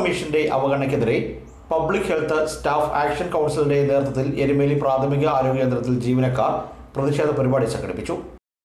കമ്മീഷന്റെ അവഗണനയ്ക്കെതിരെ public health staff action കൗൺസിലിന്റെ നേതൃത്വത്തിൽ എരുമേലി പ്രാഥമിക ആരോഗ്യ കേന്ദ്രത്തിൽ ജീവനക്കാർ പ്രതിഷേധ പരിപാടി സംഘടിപ്പിച്ചു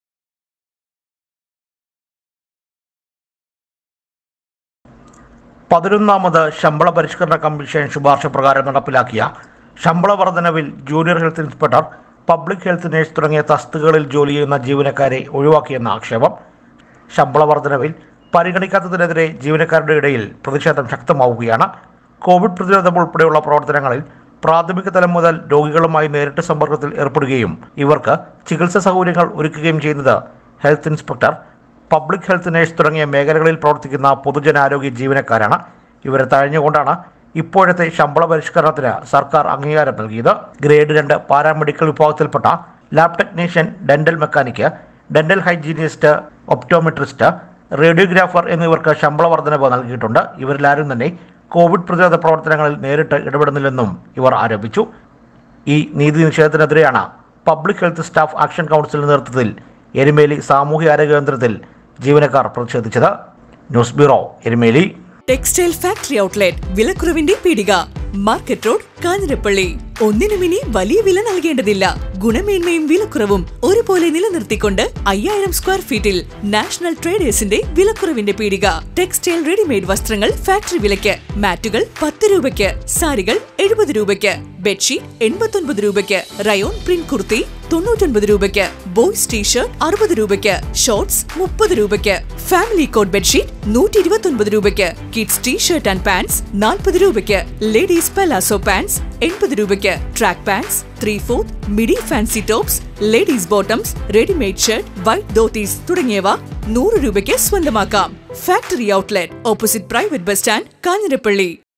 പതിനൊന്നാമത് ശമ്പള പരിഷ്കരണ കമ്മീഷൻ ശുപാർശ പ്രകാരം നടപ്പിലാക്കിയ ശമ്പള വർധനവിൽ junior health inspector public health nurse തുടങ്ങിയ തസ്തികകളിൽ ജോലി ചെയ്യുന്ന ജീവനക്കാരെ ഒഴിവാക്കിയെന്ന ആക്ഷേപം ശമ്പള വർധനവിൽ പരിഗണിക്കാത്തതിനെതിരെ ജീവനക്കാരുടെ ഇടയിൽ പ്രതിഷേധം ശക്തമാവുകയാണ് കോവിഡ് പ്രതിരോധം ഉൾപ്പെടെയുള്ള പ്രവർത്തനങ്ങളിൽ പ്രാഥമിക തലം മുതൽ രോഗികളുമായി നേരിട്ട് സമ്പർക്കത്തിൽ ഏർപ്പെടുകയും ഇവർക്ക് ചികിത്സാ സൗകര്യങ്ങൾ ഒരുക്കുകയും ചെയ്യുന്നത് health inspector public health nurse തുടങ്ങിയ മേഖലകളിൽ പ്രവർത്തിക്കുന്ന പൊതുജനാരോഗ്യ ജീവനക്കാരാണ് ഇവരെ തഴഞ്ഞുകൊണ്ടാണ് ഇപ്പോഴത്തെ ശമ്പള പരിഷ്കരണത്തിന് സർക്കാർ അംഗീകാരം നൽകിയത് ഗ്രേഡ് രണ്ട് പാരാമെഡിക്കൽ വിഭാഗത്തിൽപ്പെട്ട lab technician dental mechanic dental hygienist optometrist radiographer എന്നിവർക്ക് ശമ്പള വർധനവ് നൽകിയിട്ടുണ്ട് ഇവരിലാരും തന്നെ കോവിഡ് പ്രതിരോധ പ്രവർത്തനങ്ങളിൽ നേരിട്ട് ഇടപെടുന്നില്ലെന്നും ഇവർ ആരോപിച്ചു ഈ നീതി നിഷേധത്തിനെതിരെയാണ് പബ്ലിക് ഹെൽത്ത് സ്റ്റാഫ് ആക്ഷൻ കൗൺസിലിന്റെ നേതൃത്വത്തിൽ എരുമേലി സാമൂഹ്യാരോഗ്യ കേന്ദ്രത്തിൽ ജീവനക്കാർ പ്രതിഷേധിച്ചത് news bureau Erumeli textile factory outlet വിലക്കുറവിന്റെ പീടിക മാർക്കറ്റ് റോഡ് കാഞ്ഞിരപ്പള്ളി ഒന്നിനും ഇനി വലിയ വില നൽകേണ്ടതില്ല ഗുണമേന്മയും വിലക്കുറവും ഒരുപോലെ നിലനിർത്തിക്കൊണ്ട് അയ്യായിരം സ്ക്വയർ ഫീറ്റിൽ നാഷണൽ ട്രേഡേഴ്സിന്റെ വിലക്കുറവിന്റെ പീടിക ടെക്സ്റ്റൈൽ റെഡിമെയ്ഡ് വസ്ത്രങ്ങൾ ഫാക്ടറി വിലയ്ക്ക് മാറ്റുകൾ പത്ത് രൂപയ്ക്ക് സാരികൾ എഴുപത് രൂപയ്ക്ക് ബെഡ്ഷീറ്റ് എൺപത്തൊൻപത് രൂപയ്ക്ക് റയോൺ പ്രിന്റ് കുർത്തി തൊണ്ണൂറ്റൊൻപത് രൂപയ്ക്ക് ബോയ്സ് ടീഷർട്ട് അറുപത് രൂപയ്ക്ക് ഷോർട്സ് മുപ്പത് രൂപയ്ക്ക് ഫാമിലി കോട്ട് ബെഡ്ഷീറ്റ് നൂറ്റി ഇരുപത്തൊൻപത് രൂപയ്ക്ക് കിഡ്സ് ടീഷർട്ട് ആൻഡ് പാൻസ് നാൽപ്പത് രൂപയ്ക്ക് ലേഡീസ് പലാസോ പാൻസ് എൺപത് രൂപയ്ക്ക് track pants three fourth midi fancy tops ladies bottoms readymade shirt white dhotis തുടങ്ങിയവ നൂറ് രൂപയ്ക്ക് സ്വന്തമാക്കാം factory outlet opposite private bus stand Kanjirappally